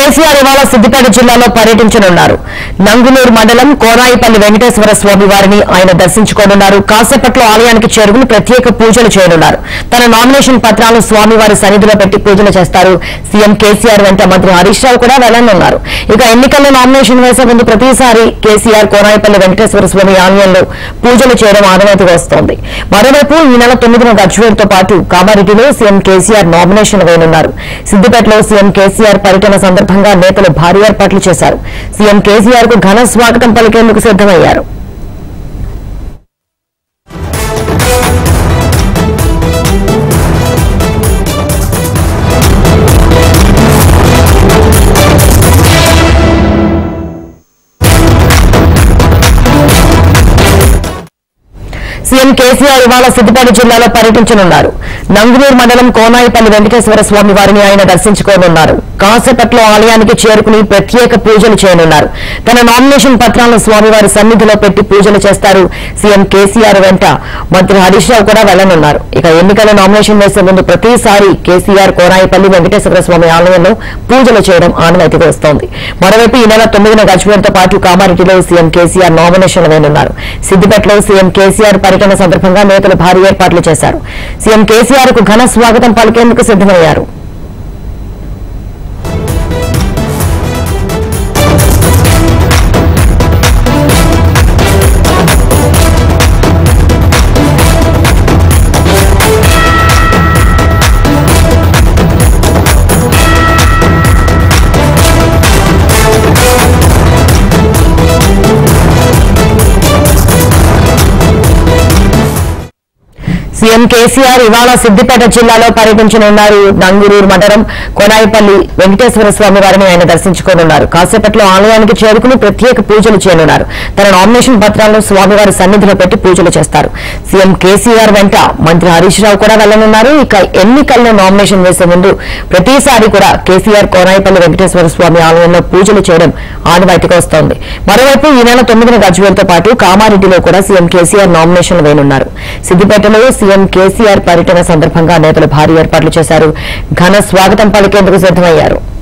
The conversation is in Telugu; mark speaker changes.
Speaker 1: కేసీఆర్ ఇవాళ సిద్దిపేట జిల్లాలో పర్యటించనున్నారు నంగునూరు మండలం కోరాయిపల్లి వెంకటేశ్వర స్వామి వారిని ఆయన దర్శించుకోనున్నారు కాసేపట్లో ఆలయానికి చేరుకుని ప్రత్యేక పూజలు చేయనున్నారు తన నామినేషన్ పత్రాలను స్వామివారి సన్నిధిలో పెట్టి పూజలు చేస్తారు సీఎం కేసీఆర్ వెంట మంత్రి హరీష్ రావు కూడా వెళ్లనున్నారు ఇక ఎన్నికల్లో నామినేషన్ వేసే ముందు ప్రతిసారి కేసీఆర్ కోరాయిపల్లి వెంకటేశ్వర స్వామి ఆలయంలో పూజలు చేయడం ఆనవాయితీగా వస్తోంది మరోవైపు ఈ నెల తొమ్మిదిన గజ్వేల్తో పాటు కామారెడ్డిలో సీఎం కేసీఆర్ నామినేషన్ వేయనున్నారు సిద్దిపేటలో సీఎం కేసీఆర్ పర్యటన సందర్భంగా నేతలు భారీ ఏర్పాట్లు చేశారు సీఎం కేసీఆర్ కు ఘన స్వాగతం పలికేందుకు సిద్దమయ్యారు సీఎం కేసీఆర్ ఇవాళ సిద్దిపేట జిల్లాలో పర్యటించనున్నారు నంగునూరు మండలం కోనాయిపల్లి వెంకటేశ్వర స్వామి వారిని ఆయన దర్శించుకోనున్నారు కాసేపట్లో ఆలయానికి చేరుకుని ప్రత్యేక పూజలు చేయనున్నారు తన నామినేషన్ పత్రాలను స్వామివారి సన్నిధిలో పెట్టి పూజలు చేస్తారు సీఎం కేసీఆర్ వెంట మంత్రి హరీష్ రావు కూడా వెళ్లనున్నారు ఇక ఎన్నికల నామినేషన్ వేసే ముందు ప్రతిసారి కేసీఆర్ కోనాయిపల్లి వెంకటేశ్వర స్వామి ఆలయంలో పూజలు చేయడం ఆనవాయితీగా వస్తోంది మరోవైపు ఈ నెల తొమ్మిదిన గజ్వేల్తో పాటు కామారెడ్డిలో సీఎం కేసీఆర్ నామినేషన్ వేయనున్నారు సిద్దిపేటలో సీఎం కేసీఆర్ పర్యటన సందర్భంగా నేతలు భారీ ఏర్పాట్లు చేశారు సీఎం కేసీఆర్ కు ఘన స్వాగతం పలికేందుకు సిద్దమయ్యారు సీఎం కేసీఆర్ ఇవాళ సిద్దిపేట జిల్లాలో పర్యటించనున్నారు నంగురూరు మండలం కొనాయిపల్లి వెంకటేశ్వర స్వామి వారిని ఆయన దర్శించుకోనున్నారు కాసేపట్లో ఆలయానికి చేరుకుని ప్రత్యేక పూజలు చేయనున్నారు తన నామినేషన్ పత్రాలను స్వామివారి సన్నిధిలో పెట్టి పూజలు చేస్తారు సీఎం కేసీఆర్ వెంట మంత్రి హరీష్ రావు కూడా వెళ్లనున్నారు ఇక ఎన్నికల్లో నామినేషన్ వేసే ముందు ప్రతిసారి కూడా కేసీఆర్ కోనాయిపల్లి వెంకటేశ్వర స్వామి ఆలయంలో పూజలు చేయడం ఆనవాయితీగా వస్తోంది మరోవైపు ఈ నెల తొమ్మిదిన గజ్వేల్తో పాటు కామారెడ్డిలో కూడా సీఎం కేసీఆర్ నామినేషన్ వేయనున్నారు సిద్దిపేటలో సీఎం కేసీఆర్ పర్యటన సందర్భంగా నేతలు భారీ ఏర్పాట్లు చేశారు ఘన స్వాగతం పలికేందుకు సిద్దమయ్యారు